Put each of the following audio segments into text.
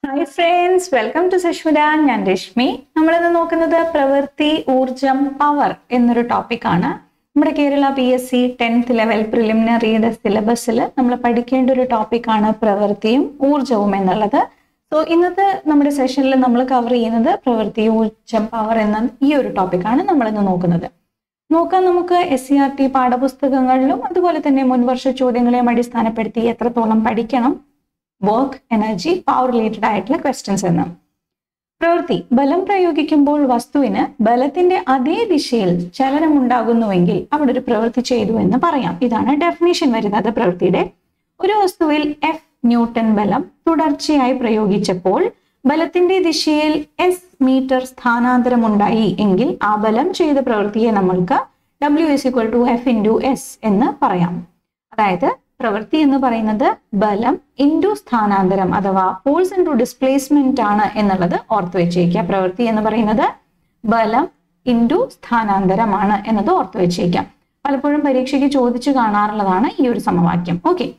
hi friends welcome to Sashmita ഞാൻ രശ്മി നമ്മളിന്ന് നോക്കുന്നത് പ്രവൃത്തി ഊർജം പവർ എന്നൊരു ടോപ്പിക്കാണ് നമ്മുടെ Kerala P S C tenth level പ്രിലിമിനറിയുടെ സിലബസിൽ നമ്മൾ പഠിക്കേണ്ട ഒരു ടോപ്പിക്കാണ് പ്രവൃത്തിയും ഊർജവും എന്നുള്ളത് സോ ഇന്നത്തെ നമ്മുടെ സെഷനിൽ നമ്മൾ കവർ ചെയ്യുന്നത് പ്രവൃത്തി ഊർജം പവർ എന്ന ഈ ഒരു ടോപ്പിക്കാണ് നമ്മളിന്ന് നോക്കുന്നത് നോക്കാൻ നമുക്ക് എസ് സി ആർ ടി പാഠപുസ്തകങ്ങളിലും അതുപോലെ തന്നെ മുൻവർഷ ചോദ്യങ്ങളെയും അടിസ്ഥാനപ്പെടുത്തി എത്രത്തോളം പഠിക്കണം വർക്ക് എനർജി പവർ റിലേറ്റഡ് ആയിട്ടുള്ള ക്വസ്റ്റ്യൻസ് എന്ന് പ്രവൃത്തി ബലം പ്രയോഗിക്കുമ്പോൾ വസ്തുവിന് ബലത്തിന്റെ അതേ ദിശയിൽ ചലനം ഉണ്ടാകുന്നുവെങ്കിൽ അവിടെ ഒരു പ്രവൃത്തി ചെയ്തു എന്ന് പറയാം ഇതാണ് ഡെഫിനേഷൻ വരുന്നത് പ്രവൃത്തിയുടെ ഒരു വസ്തുവിൽ എഫ് ന്യൂട്ടൺ ബലം തുടർച്ചയായി പ്രയോഗിച്ചപ്പോൾ ബലത്തിന്റെ ദിശയിൽ എസ് മീറ്റർ സ്ഥാനാന്തരം ഉണ്ടായി എങ്കിൽ ആ ബലം ചെയ്ത പ്രവൃത്തിയെ നമ്മൾക്ക് W S equal to F into S എന്ന് പറയാം അതായത് പ്രവൃത്തി എന്ന് പറയുന്നത് ബലം ഇൻറ്റു സ്ഥാനാന്തരം അഥവാ ഫോഴ്സ് ഇൻറ്റു ഡിസ്പ്ലേസ്മെന്റ് ആണ് എന്നുള്ളത് ഓർത്തു വെച്ചേക്കുക പ്രവൃത്തി എന്ന് പറയുന്നത് ബലം ഇൻറ്റു സ്ഥാനാന്തരമാണ് എന്നത് ഓർത്തു വെച്ചേക്കാം പലപ്പോഴും പരീക്ഷയ്ക്ക് ചോദിച്ചു കാണാറുള്ളതാണ് ഈ ഒരു സമവാക്യം ഓക്കെ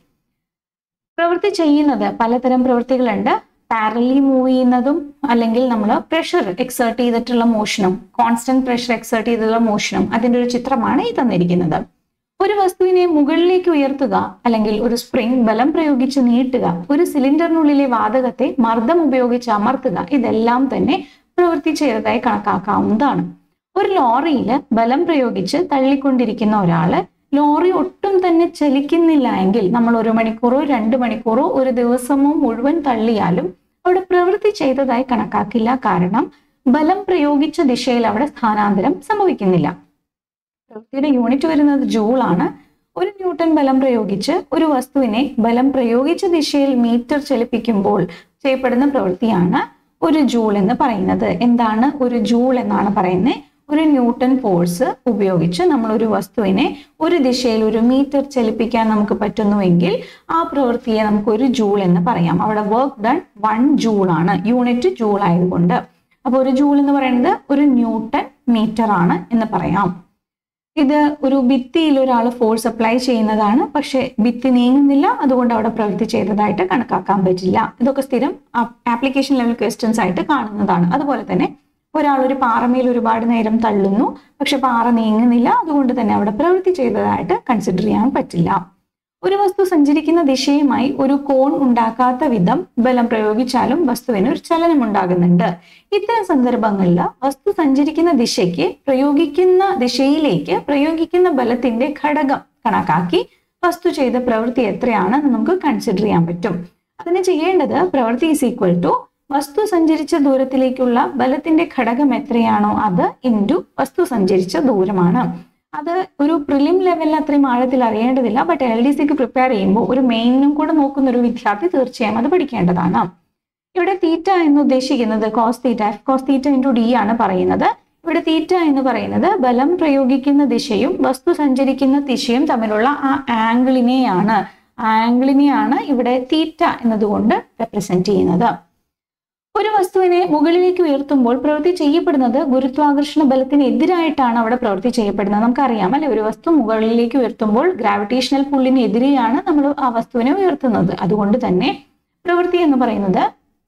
പ്രവൃത്തി ചെയ്യുന്നത് പലതരം പ്രവൃത്തികളുണ്ട് പാരലി മൂവ് ചെയ്യുന്നതും അല്ലെങ്കിൽ നമ്മൾ പ്രഷർ എക്സേർട്ട് ചെയ്തിട്ടുള്ള മോഷനും കോൺസ്റ്റന്റ് പ്രഷർ എക്സേർട്ട് ചെയ്തിട്ടുള്ള മോഷനും അതിന്റെ ഒരു ചിത്രമാണ് ഈ തന്നിരിക്കുന്നത് ഒരു വസ്തുവിനെ മുകളിലേക്ക് ഉയർത്തുക അല്ലെങ്കിൽ ഒരു സ്പ്രിംഗ് ബലം പ്രയോഗിച്ച് നീട്ടുക ഒരു സിലിണ്ടറിനുള്ളിലെ വാതകത്തെ മർദ്ദം ഉപയോഗിച്ച് അമർത്തുക ഇതെല്ലാം തന്നെ പ്രവൃത്തി ചെയ്തതായി കണക്കാക്കാവുന്നതാണ് ഒരു ലോറിയിൽ ബലം പ്രയോഗിച്ച് തള്ളിക്കൊണ്ടിരിക്കുന്ന ഒരാള് ലോറി ഒട്ടും തന്നെ ചലിക്കുന്നില്ല എങ്കിൽ നമ്മൾ ഒരു മണിക്കൂറോ രണ്ട് മണിക്കൂറോ ഒരു ദിവസമോ മുഴുവൻ തള്ളിയാലും അവിടെ പ്രവൃത്തി ചെയ്തതായി കണക്കാക്കില്ല കാരണം ബലം പ്രയോഗിച്ച ദിശയിൽ അവിടെ സ്ഥാനാന്തരം സംഭവിക്കുന്നില്ല പ്രവൃത്തിയുടെ യൂണിറ്റ് വരുന്നത് ജൂൾ ആണ് ഒരു ന്യൂട്ടൺ ബലം പ്രയോഗിച്ച് ഒരു വസ്തുവിനെ ബലം പ്രയോഗിച്ച ദിശയിൽ മീറ്റർ ചലിപ്പിക്കുമ്പോൾ ചെയ്യപ്പെടുന്ന പ്രവൃത്തിയാണ് ഒരു ജൂൾ എന്ന് പറയുന്നത് എന്താണ് ഒരു ജൂൾ എന്നാണ് പറയുന്നത് ഒരു ന്യൂട്ടൺ ഫോഴ്സ് ഉപയോഗിച്ച് നമ്മൾ ഒരു വസ്തുവിനെ ഒരു ദിശയിൽ ഒരു മീറ്റർ ചലിപ്പിക്കാൻ നമുക്ക് പറ്റുന്നുവെങ്കിൽ ആ പ്രവൃത്തിയെ നമുക്ക് ഒരു ജൂൾ എന്ന് പറയാം അവിടെ വർക്ക് ഡൺ വൺ ജൂൾ ആണ് യൂണിറ്റ് ജൂൾ ആയതുകൊണ്ട് അപ്പോൾ ഒരു ജൂൾ എന്ന് പറയുന്നത് ഒരു ന്യൂട്ടൺ മീറ്റർ ആണ് എന്ന് പറയാം ഇത് ഒരു ഭിത്തിയിൽ ഒരാൾ ഫോഴ്സ് അപ്ലൈ ചെയ്യുന്നതാണ് പക്ഷെ ഭിത്തി നീങ്ങുന്നില്ല അതുകൊണ്ട് അവിടെ പ്രവൃത്തി ചെയ്തതായിട്ട് കണക്കാക്കാൻ പറ്റില്ല ഇതൊക്കെ സ്ഥിരം ആപ്ലിക്കേഷൻ ലെവൽ ക്വസ്റ്റ്യൻസ് ആയിട്ട് കാണുന്നതാണ് അതുപോലെ തന്നെ ഒരാൾ ഒരു പാറമേൽ ഒരുപാട് നേരം തള്ളുന്നു പക്ഷെ പാറ നീങ്ങുന്നില്ല അതുകൊണ്ട് തന്നെ അവിടെ പ്രവൃത്തി ചെയ്തതായിട്ട് കൺസിഡർ ചെയ്യാൻ പറ്റില്ല ഒരു വസ്തു സഞ്ചരിക്കുന്ന ദിശയുമായി ഒരു കോൺ ഉണ്ടാക്കാത്ത വിധം ബലം പ്രയോഗിച്ചാലും വസ്തുവിന് ഒരു ചലനം ഉണ്ടാകുന്നുണ്ട് ഇത്തരം സന്ദർഭങ്ങളിൽ വസ്തു സഞ്ചരിക്കുന്ന ദിശയ്ക്ക് പ്രയോഗിക്കുന്ന ദിശയിലേക്ക് പ്രയോഗിക്കുന്ന ബലത്തിന്റെ ഘടകം കണക്കാക്കി വസ്തു ചെയ്ത പ്രവൃത്തി എത്രയാണെന്ന് നമുക്ക് കൺസിഡർ ചെയ്യാൻ പറ്റും അതിന് ചെയ്യേണ്ടത് പ്രവൃത്തി ഈസ് ഈക്വൽ ടു വസ്തു സഞ്ചരിച്ച ദൂരത്തിലേക്കുള്ള ബലത്തിന്റെ ഘടകം എത്രയാണോ അത് ഇൻറ്റു വസ്തു സഞ്ചരിച്ച ദൂരമാണ് അത് ഒരു പ്രിലിം ലെവലിൽ അത്രയും ആഴത്തിൽ അറിയേണ്ടതില്ല ബട്ട് എൽ ഡി സിക്ക് പ്രിപ്പയർ ചെയ്യുമ്പോൾ ഒരു മെയിനും കൂടെ നോക്കുന്ന ഒരു വിദ്യാർത്ഥി തീർച്ചയായും അത് പഠിക്കേണ്ടതാണ് ഇവിടെ തീറ്റ എന്ന് ഉദ്ദേശിക്കുന്നത് cos theta F cos theta into D ആണ് പറയുന്നത് ഇവിടെ തീറ്റ എന്ന് പറയുന്നത് ബലം പ്രയോഗിക്കുന്ന ദിശയും വസ്തു സഞ്ചരിക്കുന്ന ദിശയും തമ്മിലുള്ള ആ ആംഗിളിനെയാണ് ആംഗിളിനെയാണ് ഇവിടെ തീറ്റ എന്നതുകൊണ്ട് റെപ്രസെന്റ് ചെയ്യുന്നത് ഒരു വസ്തുവിനെ മുകളിലേക്ക് ഉയർത്തുമ്പോൾ പ്രവൃത്തി ചെയ്യപ്പെടുന്നത് ഗുരുത്വാകർഷണ ബലത്തിന് എതിരായിട്ടാണ് അവിടെ പ്രവൃത്തി ചെയ്യപ്പെടുന്നത് നമുക്കറിയാം അല്ലെ ഒരു വസ്തു മുകളിലേക്ക് ഉയർത്തുമ്പോൾ ഗ്രാവിറ്റേഷണൽ പുള്ളിന് എതിരെയാണ് നമ്മൾ ആ വസ്തുവിനെ ഉയർത്തുന്നത് അതുകൊണ്ട് തന്നെ പ്രവൃത്തി എന്ന് പറയുന്നത്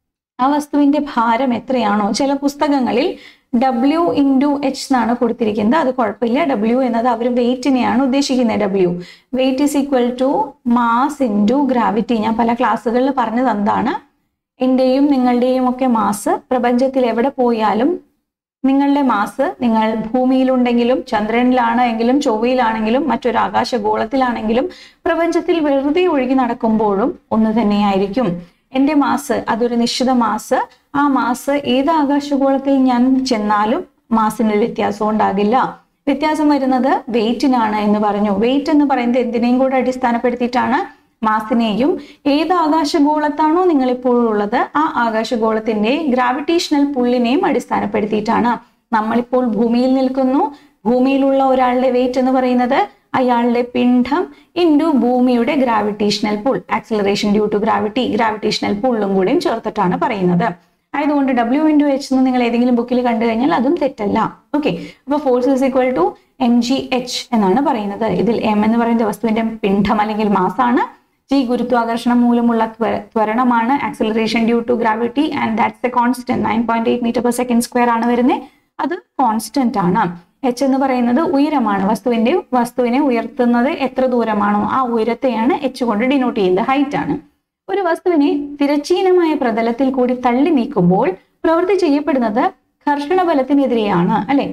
ആ വസ്തുവിന്റെ ഭാരം എത്രയാണോ ചില പുസ്തകങ്ങളിൽ ഡബ്ല്യു ഇൻറ്റു എച്ച് എന്നാണ് കൊടുത്തിരിക്കുന്നത് അത് കുഴപ്പമില്ല ഡബ്ല്യു എന്നത് അവർ വെയിറ്റിനെയാണ് ഉദ്ദേശിക്കുന്നത് W weight is equal to mass into gravity ഞാൻ പല ക്ലാസ്സുകളിൽ പറഞ്ഞത് എന്താണ് എൻ്റെയും നിങ്ങളുടെയും ഒക്കെ മാസ് പ്രപഞ്ചത്തിൽ എവിടെ പോയാലും നിങ്ങളുടെ മാസ് നിങ്ങൾ ഭൂമിയിലുണ്ടെങ്കിലും ചന്ദ്രനിലാണ് എങ്കിലും ചൊവ്വയിലാണെങ്കിലും മറ്റൊരു ആകാശഗോളത്തിലാണെങ്കിലും പ്രപഞ്ചത്തിൽ വെറുതെ ഒഴുകി നടക്കുമ്പോഴും ഒന്ന് തന്നെയായിരിക്കും എൻ്റെ മാസ് അതൊരു നിശ്ചിത മാസ് ആ മാസ് ഏത് ആകാശഗോളത്തിൽ ഞാൻ ചെന്നാലും മാസിനൊരു വ്യത്യാസം ഉണ്ടാകില്ല വ്യത്യാസം വരുന്നത് വെയിറ്റിനാണ് എന്ന് പറഞ്ഞു വെയിറ്റ് എന്ന് പറയുന്നത് എന്തിനേയും കൂടെ അടിസ്ഥാനപ്പെടുത്തിയിട്ടാണ് മാസിനെയും ഏത് ആകാശഗോളത്താണോ നിങ്ങൾ ഇപ്പോഴുള്ളത് ആ ആകാശഗോളത്തിന്റെ ഗ്രാവിറ്റേഷണൽ പുള്ളിനെയും അടിസ്ഥാനപ്പെടുത്തിയിട്ടാണ് നമ്മളിപ്പോൾ ഭൂമിയിൽ നിൽക്കുന്നു ഭൂമിയിലുള്ള ഒരാളുടെ വെയിറ്റ് എന്ന് പറയുന്നത് അയാളുടെ പിണ്ഡം ഇൻറ്റു ഭൂമിയുടെ gravitational pull acceleration due to gravity gravitational പുള്ളും കൂടെയും ചേർത്തിട്ടാണ് പറയുന്നത് ആയതുകൊണ്ട് ഡബ്ല്യു ഇൻറ്റു എച്ച് എന്ന് നിങ്ങൾ ഏതെങ്കിലും ബുക്കിൽ കണ്ടു കഴിഞ്ഞാൽ അതും തെറ്റല്ല ഓക്കെ അപ്പോൾ force is equal to M G H എന്നാണ് പറയുന്നത് ഇതിൽ എം എന്ന് പറയുന്നത് വസ്തുവിന്റെ പിണ്ഡം അല്ലെങ്കിൽ മാസാണ് ജി ഗുരുത്വാകർഷണം മൂലമുള്ള ത്വര- ത്വരണമാണ് acceleration due to gravity and that's a constant nine point eight metre per second square ആണ് വരുന്നത് അത് കോൺസ്റ്റന്റ് ആണ് എച്ച് എന്ന് പറയുന്നത് ഉയരമാണ് വസ്തുവിന്റെ വസ്തുവിനെ ഉയർത്തുന്നത് എത്ര ദൂരമാണോ ആ ഉയരത്തെയാണ് എച്ച് കൊണ്ട് ഡിനോട്ട് ചെയ്യുന്നത് ഹൈറ്റ് ആണ് ഒരു വസ്തുവിനെ തിരച്ചീനമായ പ്രതലത്തിൽ കൂടി തള്ളി നീക്കുമ്പോൾ പ്രവൃത്തി ചെയ്യപ്പെടുന്നത് ഘർഷണ ബലത്തിനെതിരെയാണ് അല്ലെ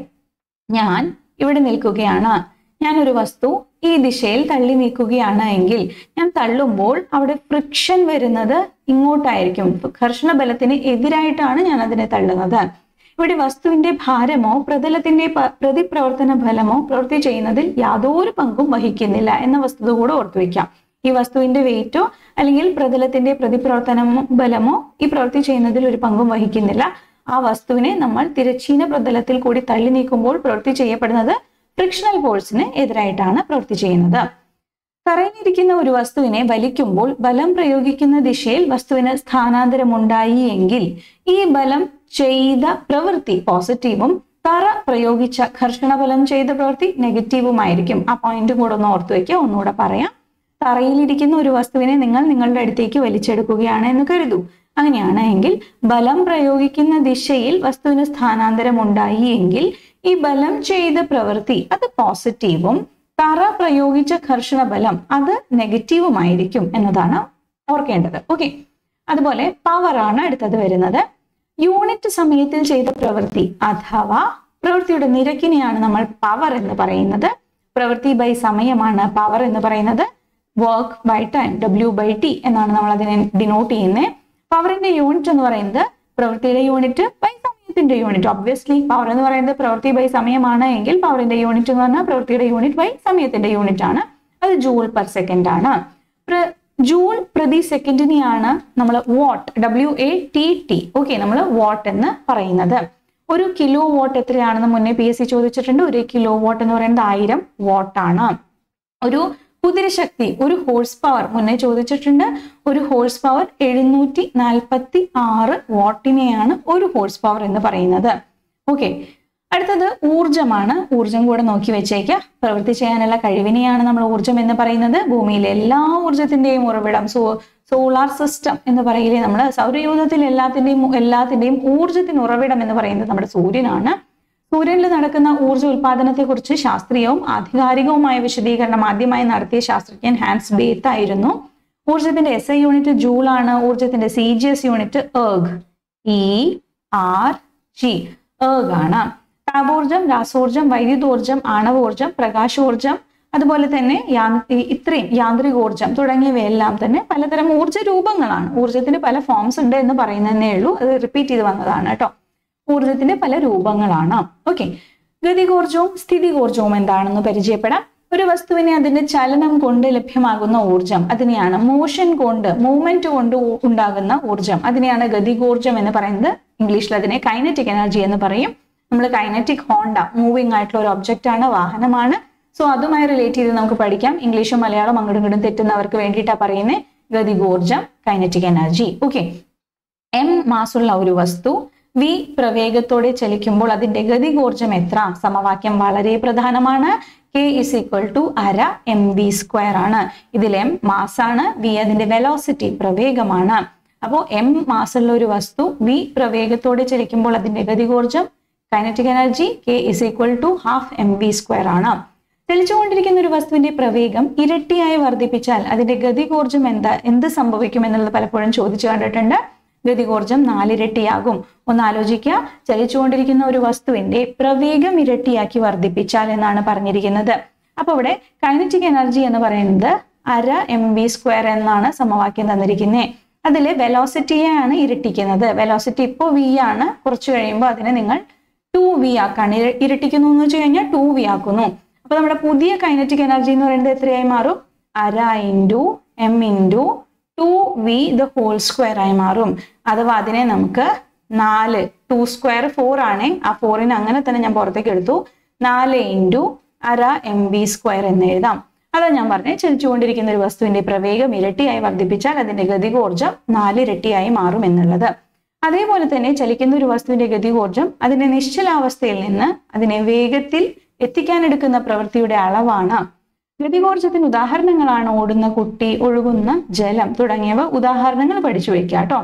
ഞാൻ ഇവിടെ നിൽക്കുകയാണ് ഞാൻ ഒരു വസ്തു ഈ ദിശയിൽ തള്ളി നീക്കുകയാണ് എങ്കിൽ ഞാൻ തള്ളുമ്പോൾ അവിടെ ഫ്രിക്ഷൻ വരുന്നത് ഇങ്ങോട്ടായിരിക്കും ഘർഷണ ബലത്തിന് എതിരായിട്ടാണ് ഞാൻ അതിനെ തള്ളുന്നത് ഇവിടെ വസ്തുവിന്റെ ഭാരമോ പ്രതലത്തിന്റെ പ- പ്രതിപ്രവർത്തന ഫലമോ പ്രവൃത്തി ചെയ്യുന്നതിൽ യാതൊരു പങ്കും വഹിക്കുന്നില്ല എന്ന വസ്തുത കൂടെ ഓർത്തു വെക്കാം ഈ വസ്തുവിന്റെ വെയിറ്റോ അല്ലെങ്കിൽ പ്രതലത്തിന്റെ പ്രതിപ്രവർത്തനമോ ബലമോ ഈ പ്രവൃത്തി ചെയ്യുന്നതിൽ ഒരു പങ്കും വഹിക്കുന്നില്ല ആ വസ്തുവിനെ നമ്മൾ തിരച്ചീന പ്രതലത്തിൽ കൂടി തള്ളി നീക്കുമ്പോൾ പ്രവൃത്തി ചെയ്യപ്പെടുന്നത് ഫ്രിക്ഷണൽ ഫോഴ്സിന് എതിരായിട്ടാണ് പ്രവൃത്തി ചെയ്യുന്നത് തറയിലിരിക്കുന്ന ഒരു വസ്തുവിനെ വലിക്കുമ്പോൾ ബലം പ്രയോഗിക്കുന്ന ദിശയിൽ വസ്തുവിന് സ്ഥാനാന്തരമുണ്ടായി എങ്കിൽ ഈ ബലം ചെയ്ത പ്രവൃത്തി പോസിറ്റീവും തറ പ്രയോഗിച്ച ഘർഷണ ബലം ചെയ്ത പ്രവൃത്തി നെഗറ്റീവുമായിരിക്കും ആ പോയിന്റ് കൂടെ ഒന്ന് ഓർത്തു വെക്കുക ഒന്നുകൂടെ പറയാം തറയിലിരിക്കുന്ന ഒരു വസ്തുവിനെ നിങ്ങൾ നിങ്ങളുടെ അടുത്തേക്ക് വലിച്ചെടുക്കുകയാണ് എന്ന് കരുതൂ അങ്ങനെയാണ് എങ്കിൽ ബലം പ്രയോഗിക്കുന്ന ദിശയിൽ വസ്തുവിന് സ്ഥാനാന്തരം ഉണ്ടായി എങ്കിൽ ഈ ബലം ചെയ്ത പ്രവൃത്തി അത് പോസിറ്റീവും തറ പ്രയോഗിച്ച ഘർഷണ ബലം അത് നെഗറ്റീവുമായിരിക്കും എന്നതാണ് ഓർക്കേണ്ടത് ഓക്കെ അതുപോലെ പവർ ആണ് അടുത്തത് വരുന്നത് യൂണിറ്റ് സമയത്തിൽ ചെയ്ത പ്രവൃത്തി അഥവാ പ്രവൃത്തിയുടെ നിരക്കിനെയാണ് നമ്മൾ പവർ എന്ന് പറയുന്നത് പ്രവൃത്തി ബൈ സമയമാണ് പവർ എന്ന് പറയുന്നത് work by time W by T എന്നാണ് നമ്മൾ അതിനെ ഡിനോട്ട് ചെയ്യുന്നത് പവറിന്റെ യൂണിറ്റ് എന്ന് പറയുന്നത് പ്രവൃത്തിയുടെ യൂണിറ്റ് ബൈ സമയത്തിന്റെ യൂണിറ്റ് ഒബ്വിയസ്ലി പവർ എന്ന് പറയുന്നത് പ്രവൃത്തി ബൈ സമയമാണ് എങ്കിൽ പവറിന്റെ യൂണിറ്റ് എന്ന് പറഞ്ഞാൽ പ്രവൃത്തിയുടെ യൂണിറ്റ് ബൈ സമയത്തിന്റെ യൂണിറ്റ് ആണ് അത് ജൂൾ പെർ സെക്കൻഡ് ആണ് പ്ര- ജൂൾ പ്രതി സെക്കൻഡിനെയാണ് നമ്മൾ watt W A T T okay നമ്മൾ വാട്ട് എന്ന് പറയുന്നത് ഒരു കിലോ വാട്ട് എത്രയാണെന്ന് മുന്നേ പി എസ് സി ചോദിച്ചിട്ടുണ്ട് ഒരു കിലോ വാട്ട് എന്ന് പറയുന്നത് ആയിരം വാട്ടാണ് ഒരു കുതിരശക്തി ഒരു ഹോഴ്സ് പവർ മുന്നേ ചോദിച്ചിട്ടുണ്ട് ഒരു ഹോഴ്സ് പവർ എഴുന്നൂറ്റി നാൽപ്പത്തി ആറ് വാട്ടിനെയാണ് ഒരു ഹോഴ്സ് പവർ എന്ന് പറയുന്നത് ഓക്കെ അടുത്തത് ഊർജമാണ് ഊർജം കൂടെ നോക്കി വെച്ചേക്ക പ്രവൃത്തി ചെയ്യാനുള്ള കഴിവിനെയാണ് നമ്മൾ ഊർജം എന്ന് പറയുന്നത് ഭൂമിയിലെ എല്ലാ ഊർജത്തിന്റെയും ഉറവിടം സോ സോളാർ സിസ്റ്റം എന്ന് പറയില്ലേ നമ്മൾ സൗരയൂഥത്തിൽ എല്ലാത്തിന്റെയും എല്ലാത്തിന്റെയും ഊർജത്തിന് ഉറവിടം എന്ന് പറയുന്നത് നമ്മുടെ സൂര്യനാണ് സൂര്യനിൽ നടക്കുന്ന ഊർജ്ജ ഉൽപാദനത്തെ കുറിച്ച് ശാസ്ത്രീയവും ആധികാരികവുമായ വിശദീകരണം ആദ്യമായി നടത്തിയ ശാസ്ത്രജ്ഞൻ ഹാൻസ് ബേത്ത് ആയിരുന്നു ഊർജത്തിന്റെ എസ് ഐ യൂണിറ്റ് ജൂൾ ആണ് ഊർജത്തിന്റെ C G S unit erg E R G erg ആണ് താപോർജം രാസോർജം വൈദ്യുതോർജം ആണവോർജം പ്രകാശോർജം അതുപോലെ തന്നെ യാ- ഈ ഇത്രയും യാന്ത്രികോർജം തുടങ്ങിയവയെല്ലാം തന്നെ പലതരം ഊർജ്ജ രൂപങ്ങളാണ് ഊർജത്തിന് പല ഫോംസ് ഉണ്ട് എന്ന് പറയുന്നതേ ഉള്ളൂ അത് റിപ്പീറ്റ് ചെയ്ത് വന്നതാണ് കേട്ടോ ഊർജത്തിന്റെ പല രൂപങ്ങളാണ് ഓക്കെ ഗതികോർജവും സ്ഥിതികോർജവും എന്താണെന്ന് പരിചയപ്പെടാം ഒരു വസ്തുവിനെ അതിന്റെ ചലനം കൊണ്ട് ലഭ്യമാകുന്ന ഊർജം അതിനെയാണ് മോഷൻ കൊണ്ട് മൂവ്മെന്റ് കൊണ്ട് ഉ- ഉണ്ടാകുന്ന ഊർജം അതിനെയാണ് ഗതികോർജം എന്ന് പറയുന്നത് ഇംഗ്ലീഷിൽ അതിനെ കൈനറ്റിക് എനർജി എന്ന് പറയും നമ്മൾ കൈനറ്റിക് ഹോണ്ട മൂവിങ് ആയിട്ടുള്ള ഒരു ഒബ്ജക്റ്റ് ആണ് വാഹനമാണ് സോ അതുമായി റിലേറ്റ് ചെയ്ത് നമുക്ക് പഠിക്കാം ഇംഗ്ലീഷും മലയാളം അങ്ങോട്ടും ഇങ്ങോട്ടും തെറ്റുന്നവർക്ക് വേണ്ടിയിട്ടാണ് പറയുന്നത് ഗതികോർജം കൈനറ്റിക് എനർജി ഓക്കെ എം മാസുള്ള ഒരു വസ്തു വി പ്രവേഗത്തോടെ ചലിക്കുമ്പോൾ അതിന്റെ ഗതികോർജം എത്ര സമവാക്യം വളരെ പ്രധാനമാണ് കെ ഇസ് ഈക്വൽ ടു അര എം വി സ്ക്വയർ ആണ് ഇതിൽ എം മാസാണ് വി അതിന്റെ വെലോസിറ്റി പ്രവേഗമാണ് അപ്പോൾ എം മാസുള്ള ഒരു വസ്തു വി പ്രവേഗത്തോടെ ചലിക്കുമ്പോൾ അതിന്റെ ഗതികോർജം kinetic energy K is equal to half M V square ആണ് ചലിച്ചുകൊണ്ടിരിക്കുന്ന ഒരു വസ്തുവിന്റെ പ്രവേഗം ഇരട്ടിയായി വർദ്ധിപ്പിച്ചാൽ അതിന്റെ ഗതികോർജം എന്താ എന്ത് സംഭവിക്കും എന്നുള്ളത് പലപ്പോഴും ചോദിച്ചു കണ്ടിട്ടുണ്ട് ഗതികോർജം നാലിരട്ടിയാകും ഒന്ന് ആലോചിക്കുക ചലിച്ചുകൊണ്ടിരിക്കുന്ന ഒരു വസ്തുവിന്റെ പ്രവേഗം ഇരട്ടിയാക്കി വർദ്ധിപ്പിച്ചാൽ എന്നാണ് പറഞ്ഞിരിക്കുന്നത് അപ്പൊ ഇവിടെ കൈനറ്റിക് എനർജി എന്ന് പറയുന്നത് അര എം വി സ്ക്വയർ എന്നാണ് സമവാക്യം തന്നിരിക്കുന്നത് അതിൽ വെലോസിറ്റിയെയാണ് ഇരട്ടിക്കുന്നത് വെലോസിറ്റി ഇപ്പോൾ വി ആണ് കുറച്ച് കഴിയുമ്പോൾ അതിനെ നിങ്ങൾ ടു വി ആക്കാണ് ഇര- ഇരട്ടിക്കുന്നു എന്ന് വെച്ച് കഴിഞ്ഞാൽ ടു വി ആക്കുന്നു അപ്പൊ നമ്മുടെ പുതിയ കൈനറ്റിക് എനർജി എന്ന് പറയുന്നത് എത്രയായി മാറും അര into M into two V the whole square ആയി മാറും അഥവാ അതിനെ നമുക്ക് നാല് ടു സ്ക്വയർ ഫോർ ആണ് ആ ഫോറിന് അങ്ങനെ തന്നെ ഞാൻ പുറത്തേക്ക് എടുത്തു നാല് ഇൻറ്റു അര എം വി സ്ക്വയർ എന്ന് എഴുതാം അതാ ഞാൻ പറഞ്ഞത് ചലിച്ചുകൊണ്ടിരിക്കുന്ന ഒരു വസ്തുവിന്റെ പ്രവേഗം ഇരട്ടിയായി വർദ്ധിപ്പിച്ചാൽ അതിന്റെ ഗതികോർജം നാലിരട്ടിയായി മാറും എന്നുള്ളത് അതേപോലെ തന്നെ ചലിക്കുന്ന ഒരു വസ്തുവിന്റെ ഗതികോർജം അതിന്റെ നിശ്ചലാവസ്ഥയിൽ നിന്ന് അതിനെ വേഗത്തിൽ എത്തിക്കാനെടുക്കുന്ന പ്രവൃത്തിയുടെ അളവാണ് ഗതികോർജത്തിന് ഉദാഹരണങ്ങളാണ് ഓടുന്ന കുട്ടി ഒഴുകുന്ന ജലം തുടങ്ങിയവ ഉദാഹരണങ്ങൾ പഠിച്ചു വെക്കുക കേട്ടോ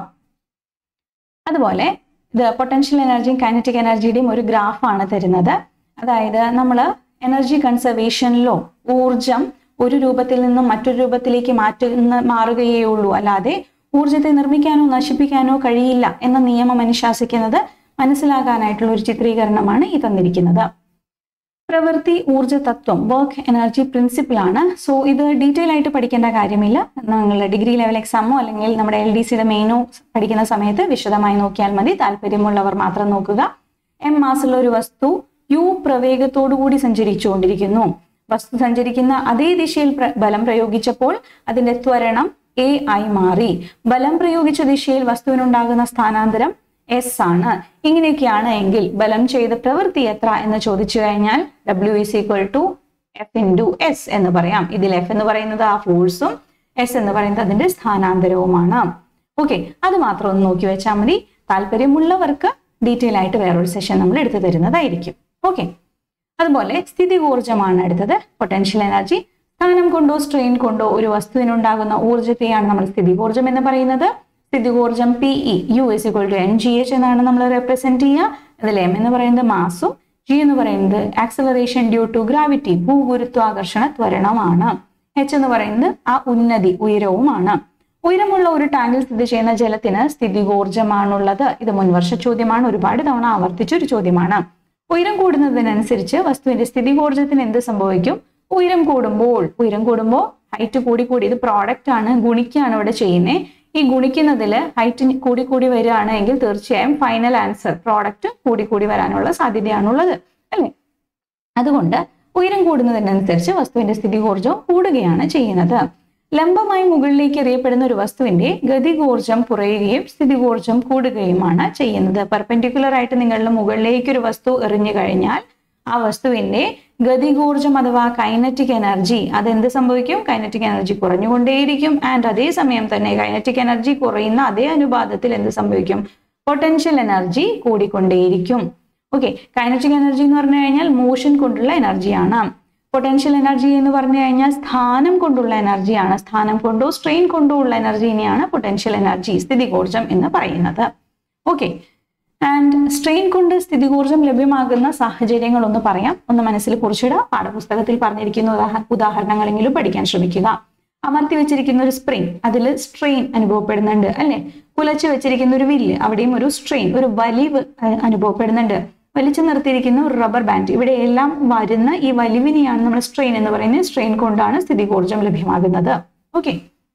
അതുപോലെ ഇത് പൊട്ടൻഷ്യൽ എനർജിയും കൈനറ്റിക് എനർജിയുടെയും ഒരു ഗ്രാഫാണ് തരുന്നത് അതായത് നമ്മൾ എനർജി കൺസർവേഷനിലോ ഊർജം ഒരു രൂപത്തിൽ നിന്നും മറ്റൊരു രൂപത്തിലേക്ക് മാറ്റുന്ന മാറുകയേ ഉള്ളൂ അല്ലാതെ ഊർജത്തെ നിർമ്മിക്കാനോ നശിപ്പിക്കാനോ കഴിയില്ല എന്ന നിയമം അനുശാസിക്കുന്നത് മനസ്സിലാകാനായിട്ടുള്ള ഒരു ചിത്രീകരണമാണ് ഈ തന്നിരിക്കുന്നത് പ്രവൃത്തി ഊർജ തത്വം വർക്ക് എനർജി പ്രിൻസിപ്പിൾ ആണ് സോ ഇത് ഡീറ്റെയിൽ ആയിട്ട് പഠിക്കേണ്ട കാര്യമില്ല നിങ്ങൾ ഡിഗ്രി ലെവൽ എക്സാമോ അല്ലെങ്കിൽ നമ്മുടെ എൽ ഡി സിയുടെ മെയിനോ പഠിക്കുന്ന സമയത്ത് വിശദമായി നോക്കിയാൽ മതി താല്പര്യമുള്ളവർ മാത്രം നോക്കുക എം മാസുള്ള ഒരു വസ്തു യു പ്രവേഗത്തോടുകൂടി സഞ്ചരിച്ചുകൊണ്ടിരിക്കുന്നു വസ്തു സഞ്ചരിക്കുന്ന അതേ ദിശയിൽ പ്ര- ബലം പ്രയോഗിച്ചപ്പോൾ അതിന്റെ ത്വരണം എ ആയി മാറി ബലം പ്രയോഗിച്ച ദിശയിൽ വസ്തുവിനുണ്ടാകുന്ന സ്ഥാനാന്തരം എസ് ആണ് ഇങ്ങനെയൊക്കെയാണ് എങ്കിൽ ബലം ചെയ്ത പ്രവൃത്തി എത്ര എന്ന് ചോദിച്ചു കഴിഞ്ഞാൽ W is equal to F into S എന്ന് പറയാം ഇതിൽ എഫ് എന്ന് പറയുന്നത് ആ ഫോഴ്സും എസ് എന്ന് പറയുന്നത് അതിന്റെ സ്ഥാനാന്തരവുമാണ് ഓക്കെ അത് മാത്രം ഒന്ന് നോക്കി വെച്ചാൽ മതി താല്പര്യമുള്ളവർക്ക് ഡീറ്റെയിൽ ആയിട്ട് വേറൊരു സെഷൻ നമ്മൾ എടുത്തു തരുന്നതായിരിക്കും ഓക്കെ അതുപോലെ സ്ഥിതികോർജമാണ് അടുത്തത് പൊട്ടൻഷ്യൽ എനർജി സ്ഥാനം കൊണ്ടോ സ്ട്രെയിൻ കൊണ്ടോ ഒരു വസ്തുവിനുണ്ടാകുന്ന ഊർജ്ജത്തെയാണ് നമ്മൾ സ്ഥിതികോർജം എന്ന് പറയുന്നത് സ്ഥിതികോർജം P E U S equal to N G H എന്നാണ് നമ്മൾ റെപ്രസെന്റ് ചെയ്യുക അതിൽ എം എന്ന് പറയുന്നത് മാസും ജി എന്ന് പറയുന്നത് ആക്സലറേഷൻ ഡ്യൂ ടു ഗ്രാവിറ്റി ഭൂഗുരുത്വാകർഷണ ത്വരണമാണ് എച്ച് എന്ന് പറയുന്നത് ആ ഉന്നതി ഉയരവുമാണ് ഉയരമുള്ള ഒരു ടാങ്കിൽ സ്ഥിതി ചെയ്യുന്ന ജലത്തിന് സ്ഥിതികോർജമാണുള്ളത് ഇത് മുൻവർഷ ചോദ്യമാണ് ഒരുപാട് തവണ ആവർത്തിച്ച ഒരു ചോദ്യമാണ് ഉയരം കൂടുന്നതിനനുസരിച്ച് വസ്തുവിന്റെ സ്ഥിതികോർജത്തിന് എന്ത് സംഭവിക്കും ഉയരം കൂടുമ്പോൾ ഉയരം കൂടുമ്പോൾ ഹൈറ്റ് കൂടി കൂടി ഇത് പ്രോഡക്റ്റ് ആണ് ഗുണിക്കാണ് ഇവിടെ ചെയ്യുന്നത് ഈ ഗുണിക്കുന്നതിൽ ഹൈറ്റ് കൂടി കൂടി വരികയാണെങ്കിൽ തീർച്ചയായും ഫൈനൽ ആൻസർ പ്രോഡക്റ്റ് കൂടി കൂടി വരാനുള്ള സാധ്യതയാണുള്ളത് അല്ലേ അതുകൊണ്ട് ഉയരം കൂടുന്നതിനനുസരിച്ച് വസ്തുവിന്റെ സ്ഥിതികോർജം കൂടുകയാണ് ചെയ്യുന്നത് ലംബമായി മുകളിലേക്ക് എറിയപ്പെടുന്ന ഒരു വസ്തുവിന്റെ ഗതികോർജം കുറയുകയും സ്ഥിതികോർജം കൂടുകയുമാണ് ചെയ്യുന്നത് പെർപെൻഡിക്കുലർ ആയിട്ട് നിങ്ങളുടെ മുകളിലേക്ക് ഒരു വസ്തു എറിഞ്ഞു കഴിഞ്ഞാൽ ആ വസ്തുവിന്റെ ഗതികോർജം അഥവാ കൈനറ്റിക് എനർജി അതെന്ത് സംഭവിക്കും കൈനറ്റിക് എനർജി കുറഞ്ഞുകൊണ്ടേയിരിക്കും ആൻഡ് അതേസമയം തന്നെ കൈനറ്റിക് എനർജി കുറയുന്ന അതേ അനുപാതത്തിൽ എന്ത് സംഭവിക്കും പൊട്ടൻഷ്യൽ എനർജി കൂടിക്കൊണ്ടേയിരിക്കും ഓക്കെ കൈനറ്റിക് എനർജി എന്ന് പറഞ്ഞു കഴിഞ്ഞാൽ മോഷൻ കൊണ്ടുള്ള എനർജിയാണ് പൊട്ടൻഷ്യൽ എനർജി എന്ന് പറഞ്ഞു കഴിഞ്ഞാൽ സ്ഥാനം കൊണ്ടുള്ള എനർജിയാണ് സ്ഥാനം കൊണ്ടോ സ്ട്രെയിൻ കൊണ്ടോ ഉള്ള എനർജിനെയാണ് പൊട്ടൻഷ്യൽ എനർജി സ്ഥിതികോർജം എന്ന് പറയുന്നത് ഓക്കെ ആൻഡ് സ്ട്രെയിൻ കൊണ്ട് സ്ഥിതികോർജം ലഭ്യമാകുന്ന സാഹചര്യങ്ങൾ ഒന്ന് പറയാം ഒന്ന് മനസ്സിൽ കുറിച്ചിടുക പാഠപുസ്തകത്തിൽ പറഞ്ഞിരിക്കുന്ന ഉദാഹ- ഉദാഹരണങ്ങളെങ്കിലും പഠിക്കാൻ ശ്രമിക്കുക അമർത്തി വെച്ചിരിക്കുന്ന ഒരു സ്പ്രിംഗ് അതിൽ സ്ട്രെയിൻ അനുഭവപ്പെടുന്നുണ്ട് അല്ലെ കുലച്ചു വെച്ചിരിക്കുന്ന ഒരു വില്ല് അവിടെയും ഒരു സ്ട്രെയിൻ ഒരു വലിവ് അഹ് അനുഭവപ്പെടുന്നുണ്ട് വലിച്ചു നിർത്തിയിരിക്കുന്ന ഒരു റബ്ബർ ബാൻഡ് ഇവിടെ എല്ലാം വരുന്ന ഈ വലിവിനെയാണ് നമ്മൾ സ്ട്രെയിൻ എന്ന് പറയുന്നത് സ്ട്രെയിൻ കൊണ്ടാണ് സ്ഥിതികോർജം ലഭ്യമാകുന്നത് ഓക്കെ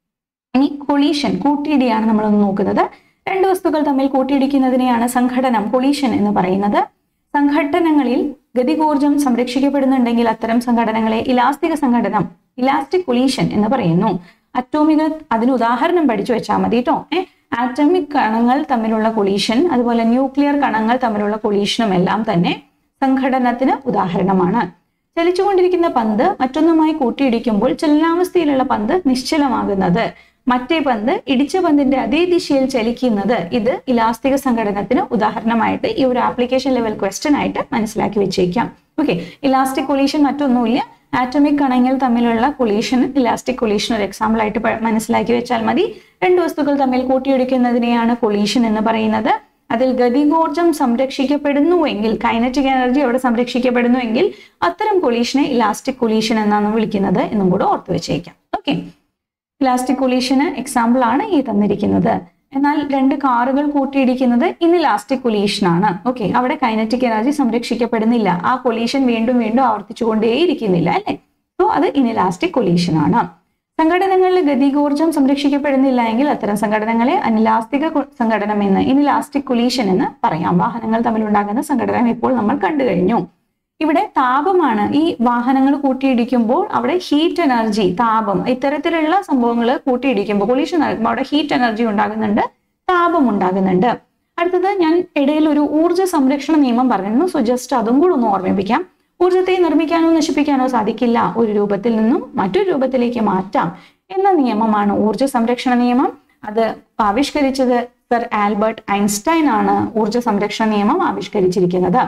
ഇനി കൊളീഷൻ കൂട്ടിയിടിയാണ് നമ്മൾ നോക്കുന്നത് രണ്ട് വസ്തുക്കൾ തമ്മിൽ കൂട്ടിയിടിക്കുന്നതിനെയാണ് സംഘടനം കൊളീഷൻ എന്ന് പറയുന്നത് സംഘട്ടനങ്ങളിൽ ഗതികോർജം സംരക്ഷിക്കപ്പെടുന്നുണ്ടെങ്കിൽ അത്തരം സംഘടനകളെ ഇലാസ്തിക സംഘടനം ഇലാസ്റ്റിക് കൊളീഷൻ എന്ന് പറയുന്നു അറ്റോമിക അതിന് ഉദാഹരണം പഠിച്ചു വെച്ചാൽ മതി കേട്ടോ ഏഹ് ആറ്റമിക് കണങ്ങൾ തമ്മിലുള്ള കൊളീഷൻ അതുപോലെ ന്യൂക്ലിയർ കണങ്ങൾ തമ്മിലുള്ള കൊളീഷനും എല്ലാം തന്നെ സംഘടനത്തിന് ഉദാഹരണമാണ് ചലിച്ചുകൊണ്ടിരിക്കുന്ന പന്ത് മറ്റൊന്നുമായി കൂട്ടിയിടിക്കുമ്പോൾ ചലനാവസ്ഥയിലുള്ള പന്ത് നിശ്ചലമാകുന്നത് മറ്റേ പന്ത് ഇടിച്ച പന്തിന്റെ അതേ ദിശയിൽ ചലിക്കുന്നത് ഇത് ഇലാസ്തിക സംഘടനത്തിന് ഉദാഹരണമായിട്ട് ഈ ഒരു ആപ്ലിക്കേഷൻ ലെവൽ ക്വസ്റ്റ്യൻ ആയിട്ട് മനസ്സിലാക്കി വെച്ചേക്കാം ഓക്കെ ഇലാസ്റ്റിക് കൊളീഷൻ മറ്റൊന്നുമില്ല ആറ്റമിക് കണങ്ങൾ തമ്മിലുള്ള കൊളീഷൻ ഇലാസ്റ്റിക് കൊളീഷൻ ഒരു എക്സാമ്പിൾ ആയിട്ട് പ- മനസ്സിലാക്കി വെച്ചാൽ മതി രണ്ട് വസ്തുക്കൾ തമ്മിൽ കൂട്ടിയിടിക്കുന്നതിനെയാണ് കൊളീഷൻ എന്ന് പറയുന്നത് അതിൽ ഗതികോർജം സംരക്ഷിക്കപ്പെടുന്നുവെങ്കിൽ കൈനറ്റിക് എനർജി അവിടെ സംരക്ഷിക്കപ്പെടുന്നുവെങ്കിൽ അത്തരം കൊളീഷനെ ഇലാസ്റ്റിക് കൊളീഷൻ എന്നാണ് വിളിക്കുന്നത് എന്നും കൂടെ ഓർത്തു വെച്ചേക്കാം ഓക്കെ ഇലാസ്റ്റിക് കൊളീഷന് എക്സാമ്പിൾ ആണ് ഈ തന്നിരിക്കുന്നത് എന്നാൽ രണ്ട് കാറുകൾ കൂട്ടിയിടിക്കുന്നത് ഇന്ന് ഇലാസ്റ്റിക് കൊലീഷൻ ആണ് ഓക്കെ അവിടെ കൈനറ്റിക് എനർജി സംരക്ഷിക്കപ്പെടുന്നില്ല ആ കൊലീഷൻ വീണ്ടും വീണ്ടും ആവർത്തിച്ചുകൊണ്ടേയിരിക്കുന്നില്ല അല്ലെ സോ അത് ഇനിലാസ്റ്റിക് കൊലീഷൻ ആണ് സംഘടനകളിൽ ഗതികോർജം സംരക്ഷിക്കപ്പെടുന്നില്ല എങ്കിൽ അത്തരം സംഘടനകളെ അനിലാസ്തിക കൊ- സംഘടനം എന്ന് ഇനിലാസ്റ്റിക് കൊലീഷൻ എന്ന് പറയാം വാഹനങ്ങൾ തമ്മിലുണ്ടാകുന്ന സംഘടന ഇപ്പോൾ നമ്മൾ കണ്ടു കഴിഞ്ഞു ഇവിടെ താപമാണ് ഈ വാഹനങ്ങൾ കൂട്ടിയിടിക്കുമ്പോൾ അവിടെ ഹീറ്റ് എനർജി താപം ഇത്തരത്തിലുള്ള സംഭവങ്ങൾ കൂട്ടിയിടിക്കുമ്പോൾ കൊളീഷൻ നടക്കുമ്പോൾ അവിടെ ഹീറ്റ് എനർജി ഉണ്ടാകുന്നുണ്ട് താപം ഉണ്ടാകുന്നുണ്ട് അടുത്തത് ഞാൻ ഇടയിൽ ഒരു ഊർജ്ജ സംരക്ഷണ നിയമം പറഞ്ഞിരുന്നു സോ ജസ്റ്റ് അതും കൂടെ ഒന്ന് ഓർമ്മിപ്പിക്കാം ഊർജ്ജത്തെ നിർമ്മിക്കാനോ നശിപ്പിക്കാനോ സാധിക്കില്ല ഒരു രൂപത്തിൽ നിന്നും മറ്റൊരു രൂപത്തിലേക്ക് മാറ്റാം എന്ന നിയമമാണ് ഊർജ്ജ സംരക്ഷണ നിയമം അത് ആവിഷ്കരിച്ചത് സർ ആൽബർട്ട് ഐൻസ്റ്റൈൻ ആണ് ഊർജ്ജ സംരക്ഷണ നിയമം ആവിഷ്കരിച്ചിരിക്കുന്നത്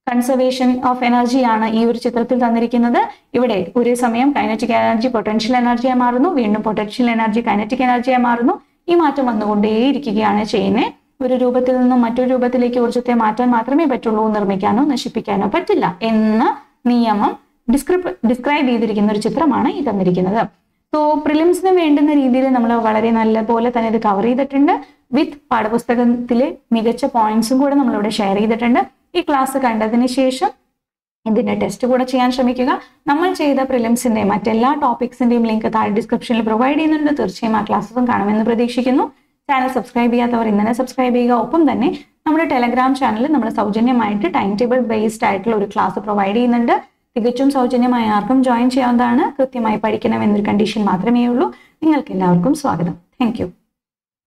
കൺസർവേഷൻ ഓഫ് എനർജിയാണ് ഈ ഒരു ചിത്രത്തിൽ തന്നിരിക്കുന്നത് ഇവിടെ ഒരേ സമയം കൈനറ്റിക് എനർജി പൊട്ടൻഷ്യൽ എനർജിയായി മാറുന്നു വീണ്ടും പൊട്ടൻഷ്യൽ എനർജി കൈനറ്റിക് എനർജിയായി മാറുന്നു ഈ മാറ്റം വന്നുകൊണ്ടേയിരിക്കുകയാണ് ചെയ്യുന്നത് ഒരു രൂപത്തിൽ നിന്നും മറ്റൊരു രൂപത്തിലേക്ക് ഊർജ്ജത്തെ മാറ്റാൻ മാത്രമേ പറ്റുള്ളൂ നിർമ്മിക്കാനോ നശിപ്പിക്കാനോ പറ്റില്ല എന്ന നിയമം ഡിസ്ക്രിപ് ഡിസ്ക്രൈബ് ചെയ്തിരിക്കുന്ന ഒരു ചിത്രമാണ് ഈ തന്നിരിക്കുന്നത് സോ പ്രിലിംസിന് വേണ്ടുന്ന രീതിയിൽ നമ്മൾ വളരെ നല്ല പോലെ തന്നെ ഇത് കവർ ചെയ്തിട്ടുണ്ട് വിത്ത് പാഠപുസ്തകത്തിലെ മികച്ച പോയിന്റ്സും കൂടെ നമ്മളിവിടെ ഷെയർ ചെയ്തിട്ടുണ്ട് ഈ ക്ലാസ് കണ്ടതിന് ശേഷം ഇതിന്റെ ടെസ്റ്റ് കൂടെ ചെയ്യാൻ ശ്രമിക്കുക നമ്മൾ ചെയ്ത പ്രിലിംസിന്റെ മറ്റെല്ലാ ടോപ്പിക്സിന്റെയും ലിങ്ക് താഴെ ഡിസ്ക്രിപ്ഷനിൽ പ്രൊവൈഡ് ചെയ്യുന്നുണ്ട് തീർച്ചയായും ആ ക്ലാസ്സും കാണുമെന്ന് പ്രതീക്ഷിക്കുന്നു ചാനൽ സബ്സ്ക്രൈബ് ചെയ്യാത്തവർ ഇന്നലെ സബ്സ്ക്രൈബ് ചെയ്യുക ഒപ്പം തന്നെ നമ്മുടെ ടെലഗ്രാം ചാനലിൽ നമ്മൾ സൗജന്യമായിട്ട് ടൈം ടേബിൾ ബേസ്ഡ് ആയിട്ടുള്ള ഒരു ക്ലാസ് പ്രൊവൈഡ് ചെയ്യുന്നുണ്ട് തികച്ചും സൗജന്യമായി ആർക്കും ജോയിൻ ചെയ്യാവുന്നതാണ് കൃത്യമായി പഠിക്കണം എന്നൊരു കണ്ടീഷൻ മാത്രമേ ഉള്ളൂ നിങ്ങൾക്ക് എല്ലാവർക്കും സ്വാഗതം താങ്ക്